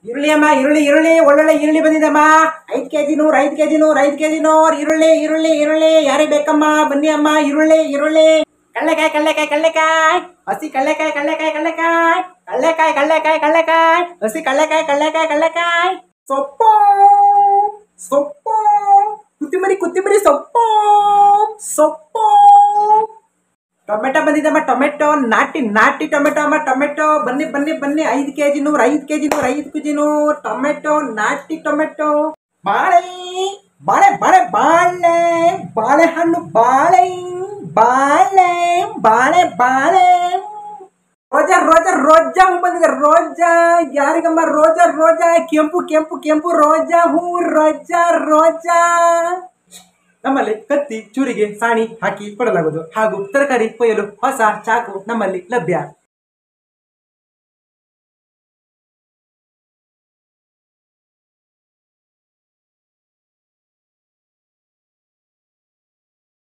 ಈರುಳ್ಳಿ ಅಮ್ಮ ಈರುಳ್ಳಿ ಈರುಳ್ಳಿ ಒಳ್ಳೊಳ್ಳೆ ಈರುಳ್ಳಿ ಬಂದಿದಮ್ಮ ಐದ್ ಕೆಜಿ ನೂರ್ ಐದ್ ಕೆಜಿ ನೂರ್ ಐದ್ ಕೆಜಿ ನೂರ್ ಈರುಳ್ಳಿ ಈರುಳ್ಳಿ ಈರುಳ್ಳಿ ಯಾರಿಗೆ ಬೇಕಮ್ಮ ಬನ್ನಿ ಅಮ್ಮ ಈರುಳ್ಳಿ ಈರುಳ್ಳಿ ಕಳ್ಳೆಕಾಯಿ ಕಳ್ಳೆಕಾಯಿ ಕಳ್ಳೆಕಾಯಿ ಹಸಿ ಕಳ್ಳೆಕಾಯಿ ಕಳ್ಳೆಕಾಯಿ ಕಳ್ಳೆಕಾಯಿ ಕಳ್ಳೆಕಾಯಿ ಕಳ್ಳೆಕಾಯಿ ಕಳ್ಳೆಕಾಯಿ ಹಸಿ ಕಳ್ಳೆಕಾಯಿ ಕಳ್ಳೆಕಾಯಿ ಕಳ್ಳೆಕಾಯಿ ಸೊಪ್ಪು ಸೊಪ್ಪು ಕೊತ್ತಿಂಬರಿ ಕೊತ್ತಿಂಬರಿ ಸೊಪ್ಪು ಸೊಪ್ಪು ಟೊಮೆಟೊ ಬಂದಿದಮ್ಮ ಟೊಮೆಟೊ ನಾಟಿ ನಾಟಿ ಟೊಮೆಟೊ ಅಮ್ಮ ಟೊಮೆಟೊ ಬನ್ನಿ ಬನ್ನಿ ಬನ್ನಿ ಐದು ಕೆ ಜಿ ನೂರು ಐದು ಕೆ ಜಿ ನೂರು ಐದು ಕೆ ಜಿ ನೂರು ಟೊಮೆಟೊ ನಾಟಿ ಟೊಮೆಟೊ ಬಾಳೆ ಬಾಳೆ ಬಾಳೆ ಬಾಳೆ ಬಾಳೆಹಣ್ಣು ಬಾಳೆ ಬಾಳೆ ಬಾಳೆ ಬಾಳೆ ರೋಜಾ ರೋಜಾ ರೋಜಾ ಹೂ ಬಂದಿದೆ ರೋಜಾ ಯಾರಿಗಮ್ಮ ರೋಜಾ ರೋಜಾ ಕೆಂಪು ಕೆಂಪು ಕೆಂಪು ರೋಜಾ ಹೂ ರೋಜಾ ರೋಜಾ ನಮ್ಮಲ್ಲಿ ಕತ್ತಿ ಚೂರಿಗೆ ಸಾಣಿ ಹಾಕಿ ಕೊಡಲಾಗುವುದು ಹಾಗೂ ತರಕಾರಿ ಕೊಯ್ಯಲು ಹೊಸ ಚಾಕು ನಮ್ಮಲ್ಲಿ ಲಭ್ಯ